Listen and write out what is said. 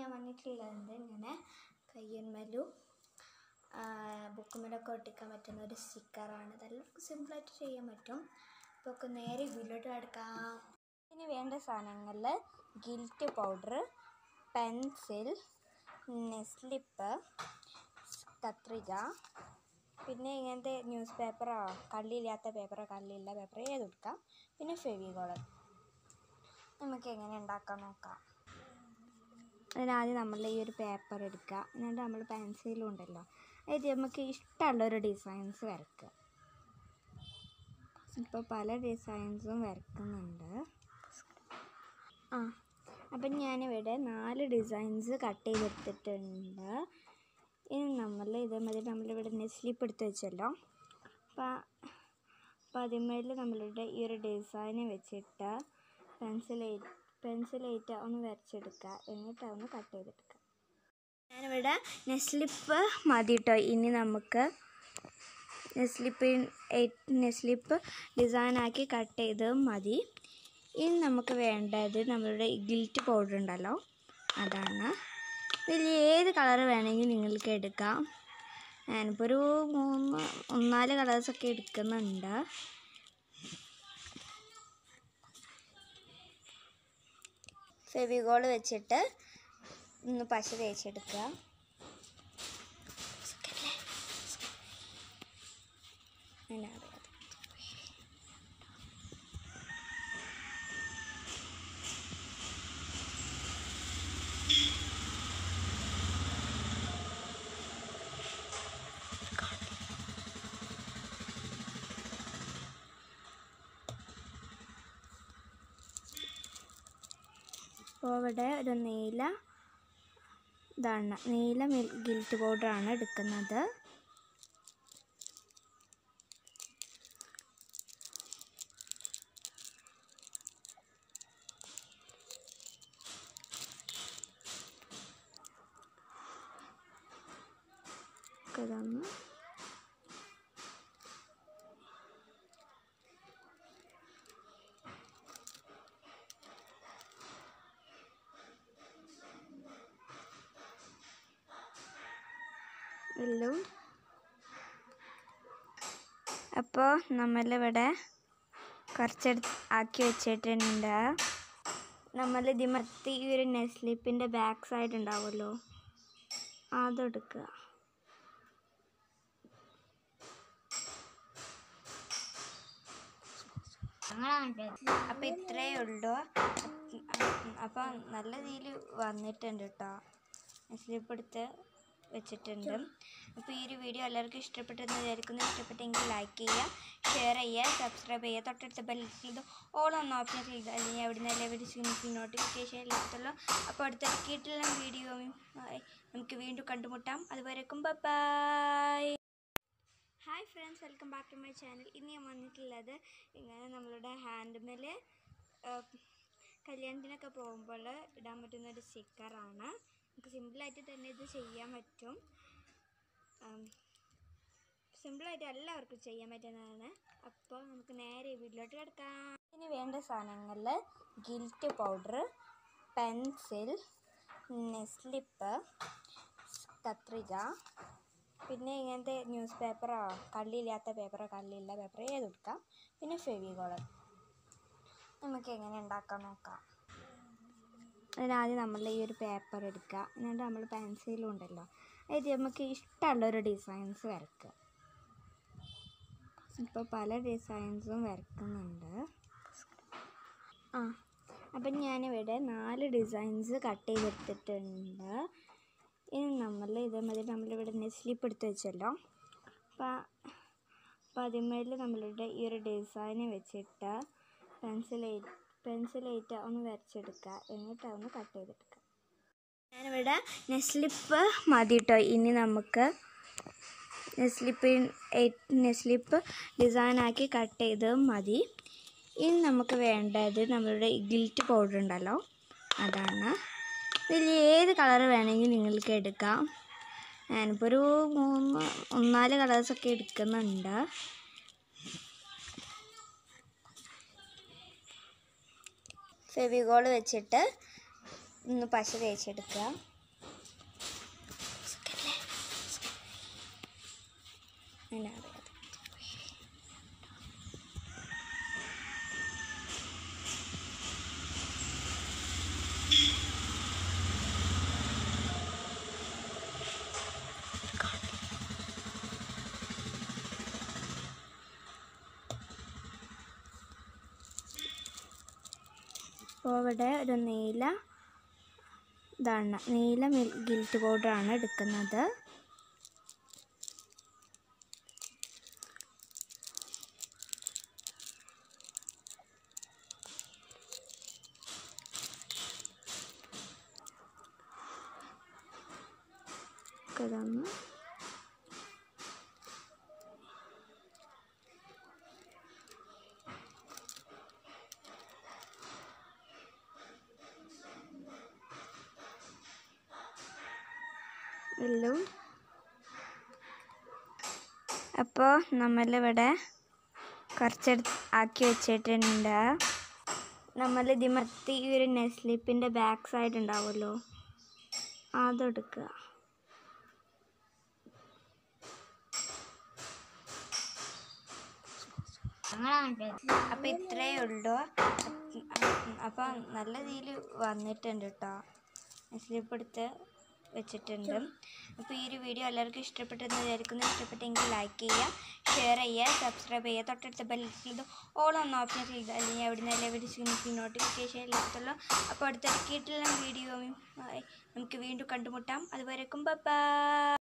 ഞാൻ വന്നിട്ടുള്ളത് ഇങ്ങനെ കയ്യന്മലും ബുക്കുമലൊക്കെ ഒട്ടിക്കാൻ പറ്റുന്ന ഒരു സ്റ്റിക്കറാണ് ഇതെല്ലാവർക്കും സിമ്പിളായിട്ട് ചെയ്യാൻ പറ്റും അപ്പോൾ ഒക്കെ നേരെ വീട്ടിലോട്ട് കിടക്കാം ഇനി വേണ്ട സാധനങ്ങളിൽ ഗിൽറ്റ് പൗഡർ പെൻസിൽ നെസ്ലിപ്പ് കത്രിക പിന്നെ ഇങ്ങനത്തെ ന്യൂസ് പേപ്പറോ കള്ളിയില്ലാത്ത പേപ്പറോ കള്ളിയില്ല പേപ്പറോ ഏത് എടുക്കാം പിന്നെ ഫെവികോള് നമുക്ക് എങ്ങനെ ഉണ്ടാക്കാൻ നോക്കാം അതിനാദ്യം നമ്മൾ ഈ ഒരു പേപ്പർ എടുക്കുക എന്നിട്ട് നമ്മൾ പെൻസിലും ഉണ്ടല്ലോ അതായത് നമുക്ക് ഇഷ്ടമുള്ളൊരു ഡിസൈൻസ് വരയ്ക്കുക ഇപ്പോൾ പല ഡിസൈൻസും വരയ്ക്കുന്നുണ്ട് ആ അപ്പം ഞാനിവിടെ നാല് ഡിസൈൻസ് കട്ട് ചെയ്തെടുത്തിട്ടുണ്ട് ഇനി നമ്മൾ ഇതേമാതിരി നമ്മളിവിടെ നെസ്ലിപ്പ് എടുത്ത് വെച്ചല്ലോ അപ്പം അപ്പം അതിന്മേൽ നമ്മളുടെ ഈ ഒരു ഡിസൈന് വെച്ചിട്ട് പെൻസിലേറ്റ് പെൻസിലേറ്റ് ഒന്ന് വരച്ചെടുക്കുക എന്നിട്ട് അതൊന്ന് കട്ട് ചെയ്തെടുക്കുക ഞാനിവിടെ നെസ്ലിപ്പ് മതി കേട്ടോ ഇനി നമുക്ക് നെസ്ലിപ്പ് നെസ്ലിപ്പ് ഡിസൈനാക്കി കട്ട് ചെയ്ത് മതി ഇനി നമുക്ക് വേണ്ടത് നമ്മളുടെ ഗിൽറ്റ് പൗഡർ ഉണ്ടല്ലോ അതാണ് ഇതിൽ ഏത് കളർ വേണമെങ്കിൽ നിങ്ങൾക്ക് എടുക്കാം ഞാനിപ്പോൾ ഒരു മൂന്ന് മൂന്നാല് കളേഴ്സൊക്കെ എടുക്കുന്നുണ്ട് ഫെവിഗോൾ വെച്ചിട്ട് ഒന്ന് പശ തേച്ചെടുക്കുക അങ്ങനെ അറിയാം അപ്പോൾ ഇവിടെ ഒരു നീല ഇതാണ് നീല മിൽ ഗിൽറ്റ് പൗഡറാണ് എടുക്കുന്നത് ഇതാണ് എല്ലാം അപ്പോൾ നമ്മളിവിടെ കുറച്ചെടുത്ത് ആക്കി വെച്ചിട്ടുണ്ട് നമ്മൾ ഇതിമത്തി ഈ ഒരു നെസ്ലിപ്പിൻ്റെ ബാക്ക് സൈഡ് ഉണ്ടാവുമല്ലോ അതെടുക്കുക അപ്പം ഇത്രയേ ഉള്ളൂ അപ്പം നല്ല രീതിയിൽ വന്നിട്ടുണ്ട് കേട്ടോ സ്ലിപ്പ് എടുത്ത് വെച്ചിട്ടുണ്ട് അപ്പോൾ ഈ ഒരു വീഡിയോ എല്ലാവർക്കും ഇഷ്ടപ്പെട്ടെന്ന് വിചാരിക്കുന്നു ഇഷ്ടപ്പെട്ടെങ്കിൽ ലൈക്ക് ചെയ്യുക ഷെയർ ചെയ്യുക സബ്സ്ക്രൈബ് ചെയ്യുക തൊട്ടടുത്ത ബെല്ലിൽ ഓൾ ഒന്ന് ഓപ്ഷൻ ചെയ്യുക അല്ലെങ്കിൽ എവിടെ നിന്ന് എവിടെ നോട്ടിഫിക്കേഷൻ ഇല്ലാത്തുള്ളൂ അപ്പോൾ അടുത്ത കീട്ടുള്ള വീഡിയോയും നമുക്ക് വീണ്ടും കണ്ടുമുട്ടാം അതുവരെക്കും bye hi friends welcome back to my channel ഇന്ന് ഞാൻ വന്നിട്ടുള്ളത് ഇങ്ങനെ നമ്മളുടെ ഹാൻഡ്മേൽ കല്യാണത്തിനൊക്കെ പോകുമ്പോൾ ഇടാൻ പറ്റുന്ന ഒരു സ്റ്റിക്കറാണ് നമുക്ക് സിമ്പിളായിട്ട് തന്നെ ഇത് ചെയ്യാൻ പറ്റും സിമ്പിളായിട്ട് എല്ലാവർക്കും ചെയ്യാൻ പറ്റുന്നതാണ് അപ്പോൾ നമുക്ക് നേരെ വീട്ടിലോട്ട് കിടക്കാം ഇനി വേണ്ട സാധനങ്ങളിൽ ഗിൽറ്റ് പൗഡർ പെൻസിൽ നെസ്ലിപ്പ് കത്രിക പിന്നെ ഇങ്ങനത്തെ ന്യൂസ് പേപ്പറോ കള്ളിയില്ലാത്ത പേപ്പറോ കള്ളിയില്ല പേപ്പറോ ഏത് എടുക്കാം പിന്നെ ഫെവികോള് നമുക്ക് എങ്ങനെ ഉണ്ടാക്കാൻ നോക്കാം അതിനാദ്യം നമ്മൾ ഈ ഒരു പേപ്പർ എടുക്കുക എന്നിട്ട് നമ്മൾ പെൻസിലും ഉണ്ടല്ലോ അതായത് നമുക്ക് ഇഷ്ടമുള്ളൊരു ഡിസൈൻസ് വരയ്ക്കുക ഇപ്പോൾ പല ഡിസൈൻസും വരയ്ക്കുന്നുണ്ട് ആ അപ്പം ഞാനിവിടെ നാല് ഡിസൈൻസ് കട്ട് ചെയ്തെടുത്തിട്ടുണ്ട് ഇനി നമ്മൾ ഇതേമാതിരി നമ്മളിവിടെ നെസ്ലിപ്പ് എടുത്ത് വെച്ചല്ലോ അപ്പം അപ്പം അതിന്മേൽ നമ്മളുടെ ഈ ഒരു ഡിസൈന് വെച്ചിട്ട് പെൻസിലേറ്റ് പെൻസിലേറ്റ് ഒന്ന് വരച്ചെടുക്കുക എന്നിട്ട് അതൊന്ന് കട്ട് ചെയ്തെടുക്കുക ഞാനിവിടെ നെസ്ലിപ്പ് മതി കേട്ടോ ഇനി നമുക്ക് നെസ്ലിപ്പ് നെസ്ലിപ്പ് ഡിസൈനാക്കി കട്ട് ചെയ്ത് മതി ഇനി നമുക്ക് വേണ്ടത് നമ്മളുടെ ഗിൽറ്റ് പൗഡർ ഉണ്ടല്ലോ അതാണ് ഇതിൽ ഏത് കളർ വേണമെങ്കിൽ നിങ്ങൾക്ക് എടുക്കാം ഞാനിപ്പോൾ ഒരു മൂന്ന് മൂന്നാല് കളേഴ്സൊക്കെ എടുക്കുന്നുണ്ട് ഫെവിഗോൾ വെച്ചിട്ട് ഒന്ന് പശ തേച്ചെടുക്കുക അങ്ങനെ അറിയാതെ അപ്പോൾ ഇവിടെ ഒരു നീല ഇതാണ് നീല മിൽ ഗിൽറ്റ് പൗഡറാണ് എടുക്കുന്നത് ഇതൊന്ന് എല്ലാം അപ്പോൾ നമ്മളിവിടെ കുറച്ചെടുത്ത് ആക്കി വെച്ചിട്ടുണ്ട് നമ്മൾ ഇതിമത്തി ഈ ഒരു നെസ്ലിപ്പിൻ്റെ ബാക്ക് സൈഡ് ഉണ്ടാവുമല്ലോ അതെടുക്കുക അപ്പം ഇത്രയേ ഉള്ളൂ അപ്പം നല്ല രീതിയിൽ വന്നിട്ടുണ്ട് കേട്ടോ സ്ലിപ്പ് എടുത്ത് വെച്ചിട്ടുണ്ട് അപ്പോൾ ഈ ഒരു വീഡിയോ എല്ലാവർക്കും ഇഷ്ടപ്പെട്ടെന്ന് വിചാരിക്കുന്നു ഇഷ്ടപ്പെട്ടെങ്കിൽ ലൈക്ക് ചെയ്യുക ഷെയർ ചെയ്യുക സബ്സ്ക്രൈബ് ചെയ്യുക തൊട്ടടുത്ത ബെല്ലിൽ ഓൾ ഒന്ന് ഓപ്ഷൻ ചെയ്ത് അല്ലെങ്കിൽ എവിടെ നിന്ന് എവിടെ നോട്ടിഫിക്കേഷൻ ഇല്ലാത്തുള്ളൂ അപ്പോൾ അടുത്തൊരു കീട്ടിലും വീഡിയോയും നമുക്ക് വീണ്ടും കണ്ടുമുട്ടാം അതുവരെക്കും ബൈ